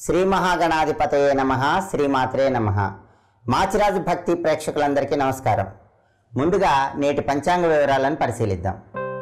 శ్రీ మహాగణాధిపతయే నమ శ్రీమాత్రే నమ మాచిరాజు భక్తి ప్రేక్షకులందరికీ నమస్కారం ముందుగా నేటి పంచాంగ వివరాలను పరిశీలిద్దాం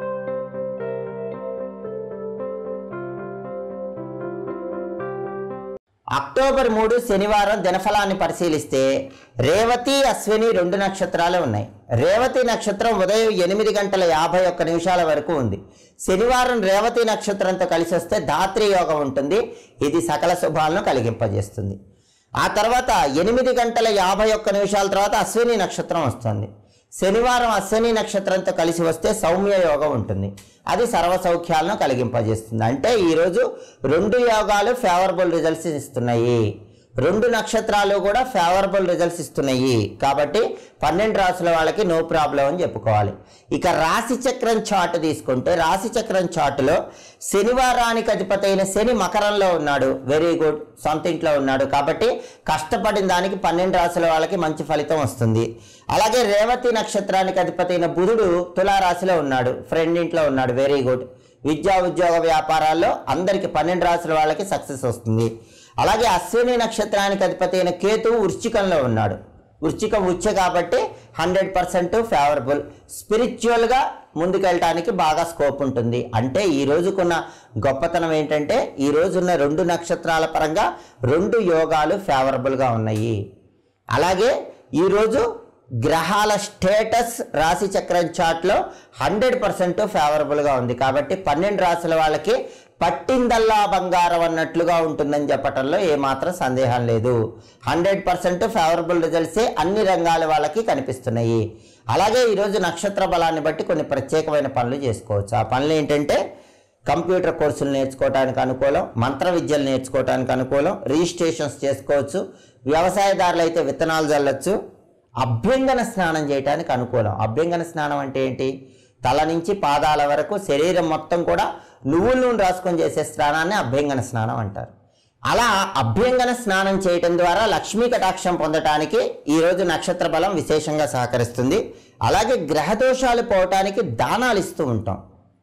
అక్టోబర్ మూడు శనివారం దినఫలాన్ని పరిశీలిస్తే రేవతి అశ్విని రెండు నక్షత్రాలు ఉన్నాయి రేవతి నక్షత్రం ఉదయం ఎనిమిది గంటల యాభై ఒక్క నిమిషాల వరకు ఉంది శనివారం రేవతి నక్షత్రంతో కలిసి వస్తే ధాత్రి యోగం ఉంటుంది ఇది సకల శుభాలను కలిగింపజేస్తుంది ఆ తర్వాత ఎనిమిది గంటల యాభై ఒక్క నిమిషాల తర్వాత అశ్విని నక్షత్రం వస్తుంది శనివారం అశ్విని నక్షత్రంతో కలిసి వస్తే సౌమ్య యోగం ఉంటుంది అది సర్వ సౌఖ్యాలను కలిగింపజేస్తుంది అంటే ఈరోజు రెండు యోగాలు ఫేవరబుల్ రిజల్ట్స్ ఇస్తున్నాయి రెండు నక్షత్రాలు కూడా ఫేవరబుల్ రిజల్ట్స్ ఇస్తున్నాయి కాబట్టి పన్నెండు రాసుల వాళ్ళకి నో ప్రాబ్లం అని చెప్పుకోవాలి ఇక రాశి చక్రం చార్ట్ తీసుకుంటే రాశి చక్రం చార్టులో శనివారానికి అధిపతి అయిన శని మకరంలో ఉన్నాడు వెరీ గుడ్ సొంత ఇంట్లో ఉన్నాడు కాబట్టి కష్టపడిన దానికి పన్నెండు రాశుల వాళ్ళకి మంచి ఫలితం వస్తుంది అలాగే రేవతి నక్షత్రానికి అధిపతి అయిన బుధుడు తులారాశిలో ఉన్నాడు ఫ్రెండ్ ఇంట్లో ఉన్నాడు వెరీ గుడ్ విద్యా ఉద్యోగ వ్యాపారాల్లో అందరికి పన్నెండు రాశుల వాళ్ళకి సక్సెస్ వస్తుంది అలాగే అశ్విని నక్షత్రానికి అధిపతి అయిన కేతువు వృశ్చికంలో ఉన్నాడు వృశ్చికం ఉచ్చ కాబట్టి హండ్రెడ్ పర్సెంట్ ఫేవరబుల్ స్పిరిచువల్గా ముందుకెళ్ళటానికి బాగా స్కోప్ ఉంటుంది అంటే ఈ రోజుకున్న గొప్పతనం ఏంటంటే ఈ రోజున్న రెండు నక్షత్రాల పరంగా రెండు యోగాలు ఫేవరబుల్గా ఉన్నాయి అలాగే ఈరోజు గ్రహాల స్టేటస్ రాశి చక్రం చార్ట్లో హండ్రెడ్ పర్సెంట్ ఫేవరబుల్గా ఉంది కాబట్టి పన్నెండు రాశుల వాళ్ళకి పట్టిందల్లా బంగారం అన్నట్లుగా ఉంటుందని చెప్పటంలో ఏమాత్రం సందేహం లేదు హండ్రెడ్ పర్సెంట్ ఫేవరబుల్ రిజల్ట్సే అన్ని రంగాల వాళ్ళకి కనిపిస్తున్నాయి అలాగే ఈరోజు నక్షత్ర బలాన్ని బట్టి కొన్ని ప్రత్యేకమైన పనులు చేసుకోవచ్చు ఆ పనులు ఏంటంటే కంప్యూటర్ కోర్సులు నేర్చుకోవడానికి అనుకూలం మంత్ర విద్యలు నేర్చుకోవడానికి అనుకూలం రిజిస్ట్రేషన్స్ చేసుకోవచ్చు వ్యవసాయదారులు అయితే విత్తనాలు చల్లొచ్చు అభ్యంగన స్నానం చేయడానికి అనుకూలం అభ్యంగన స్నానం అంటే ఏంటి తల నుంచి పాదాల వరకు శరీరం మొత్తం కూడా నువ్వుల నూనె రాసుకొని చేసే స్నానాన్ని అభ్యంగన స్నానం అంటారు అలా అభ్యంగన స్నానం చేయటం ద్వారా లక్ష్మీ కటాక్షం పొందటానికి ఈరోజు నక్షత్ర బలం విశేషంగా సహకరిస్తుంది అలాగే గ్రహ దోషాలు పోవటానికి దానాలు ఇస్తూ ఉంటాం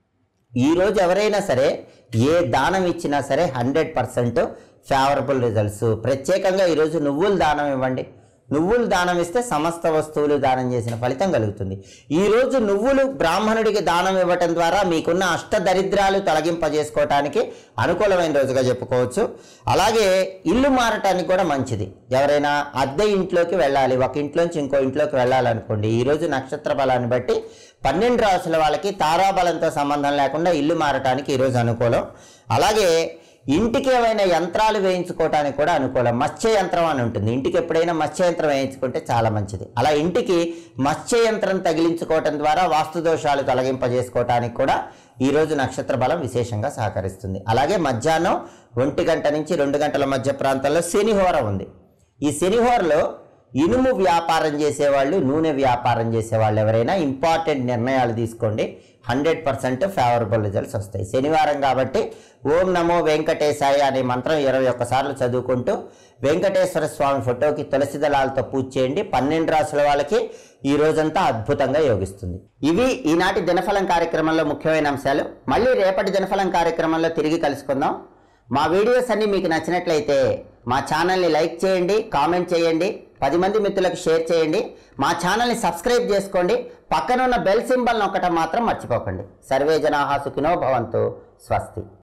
ఈరోజు ఎవరైనా సరే ఏ దానం ఇచ్చినా సరే హండ్రెడ్ పర్సెంట్ ఫేవరబుల్ రిజల్ట్స్ ప్రత్యేకంగా ఈరోజు నువ్వులు దానం ఇవ్వండి నువ్వులు దానం ఇస్తే సమస్త వస్తువులు దానం చేసిన ఫలితం కలుగుతుంది ఈరోజు నువ్వులు బ్రాహ్మణుడికి దానం ఇవ్వటం ద్వారా మీకున్న అష్ట దరిద్రాలు తొలగింపజేసుకోవటానికి అనుకూలమైన రోజుగా చెప్పుకోవచ్చు అలాగే ఇల్లు మారటానికి కూడా మంచిది ఎవరైనా అద్దె ఇంట్లోకి వెళ్ళాలి ఒక ఇంట్లోంచి ఇంకో ఇంట్లోకి వెళ్ళాలనుకోండి ఈరోజు నక్షత్ర బలాన్ని బట్టి పన్నెండు రాసుల వాళ్ళకి తారాబలంతో సంబంధం లేకుండా ఇల్లు మారటానికి ఈరోజు అనుకూలం అలాగే ఇంటికి ఏమైనా యంత్రాలు వేయించుకోవటానికి కూడా అనుకూలం మత్స్య యంత్రం అని ఉంటుంది ఇంటికి ఎప్పుడైనా మత్స్య యంత్రం వేయించుకుంటే చాలా మంచిది అలా ఇంటికి మత్స్య యంత్రం తగిలించుకోవటం ద్వారా వాస్తు దోషాలు తొలగింపజేసుకోవటానికి కూడా ఈరోజు నక్షత్ర బలం విశేషంగా సహకరిస్తుంది అలాగే మధ్యాహ్నం ఒంటి గంట నుంచి రెండు గంటల మధ్య ప్రాంతంలో శనిహోర ఉంది ఈ శనిహోరలో ఇనుము వ్యాపారం చేసేవాళ్ళు నూనె వ్యాపారం చేసేవాళ్ళు ఎవరైనా ఇంపార్టెంట్ నిర్ణయాలు తీసుకోండి హండ్రెడ్ పర్సెంట్ ఫేవరబుల్ రిజల్ట్స్ వస్తాయి శనివారం కాబట్టి ఓం నమో వెంకటేశాయ అనే మంత్రం ఇరవై ఒక్కసార్లు చదువుకుంటూ వెంకటేశ్వర స్వామి ఫోటోకి తులసి దళాలతో పూజ చేయండి పన్నెండు రాసుల వాళ్ళకి ఈ రోజంతా అద్భుతంగా యోగిస్తుంది ఇవి ఈనాటి దినఫలం కార్యక్రమంలో ముఖ్యమైన అంశాలు మళ్ళీ రేపటి దినఫలం కార్యక్రమంలో తిరిగి కలుసుకుందాం మా వీడియోస్ అన్ని మీకు నచ్చినట్లయితే మా ఛానల్ని లైక్ చేయండి కామెంట్ చేయండి పది మంది మిత్రులకు షేర్ చేయండి మా ఛానల్ని సబ్స్క్రైబ్ చేసుకోండి పక్కన ఉన్న బెల్ సింబల్ నొక్కటం మాత్రం మర్చిపోకండి సర్వే జనాహా సుఖినో భవంతు స్వస్తి